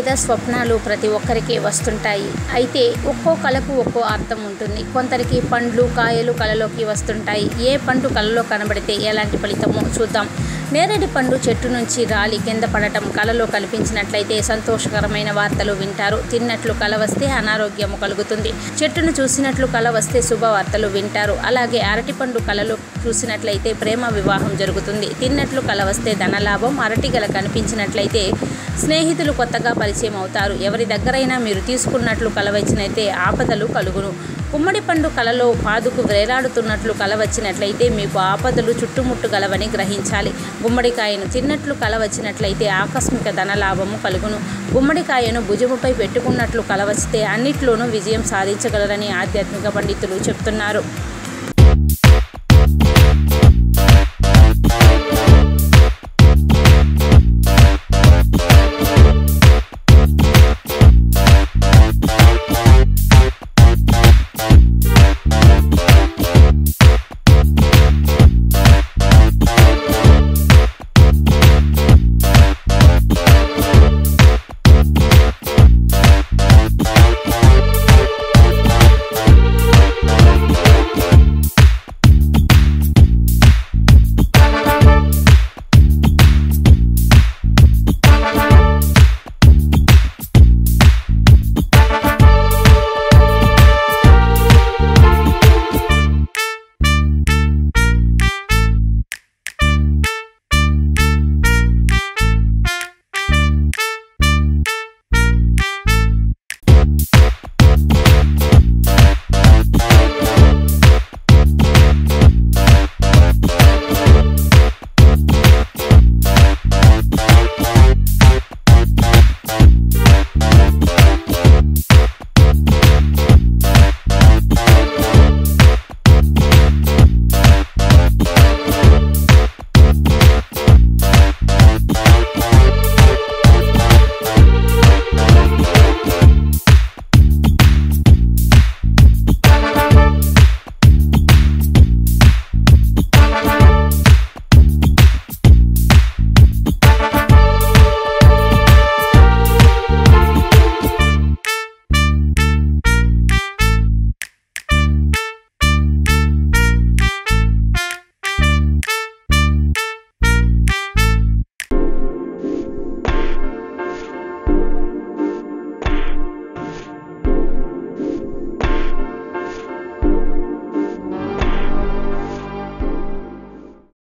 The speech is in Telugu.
లేదా స్వప్నాలు ప్రతి ఒక్కరికి వస్తుంటాయి అయితే ఒక్కో కళకు ఒక్కో అర్థం ఉంటుంది కొందరికి పండ్లు కాయలు కళలోకి వస్తుంటాయి ఏ పండు కళలో కనబడితే ఎలాంటి ఫలితమో చూద్దాం నేరేడు పండు చెట్టు నుంచి రాలి కింద పడటం కళలో కనిపించినట్లయితే సంతోషకరమైన వార్తలు వింటారు తిన్నట్లు కళ వస్తే అనారోగ్యము కలుగుతుంది చెట్టును చూసినట్లు కళ వస్తే శుభవార్తలు వింటారు అలాగే అరటిపండు కళలో చూసినట్లయితే ప్రేమ వివాహం జరుగుతుంది తిన్నట్లు కళ వస్తే ధనలాభం అరటిగల కనిపించినట్లయితే స్నేహితులు కొత్తగా పరిచయం అవుతారు ఎవరి దగ్గరైనా మీరు తీసుకున్నట్లు కల వచ్చినైతే ఆపదలు కలుగును గుమ్మడి పండు కలలో పాదుకు వేలాడుతున్నట్లు కల వచ్చినట్లయితే మీకు ఆపదలు చుట్టుముట్టు గలవని గ్రహించాలి గుమ్మడికాయను తిన్నట్లు కల వచ్చినట్లయితే ఆకస్మిక ధనలాభము కలుగును గుమ్మడికాయను భుజముపై పెట్టుకున్నట్లు కల వస్తే అన్నిట్లోనూ విజయం సాధించగలరని ఆధ్యాత్మిక పండితులు చెప్తున్నారు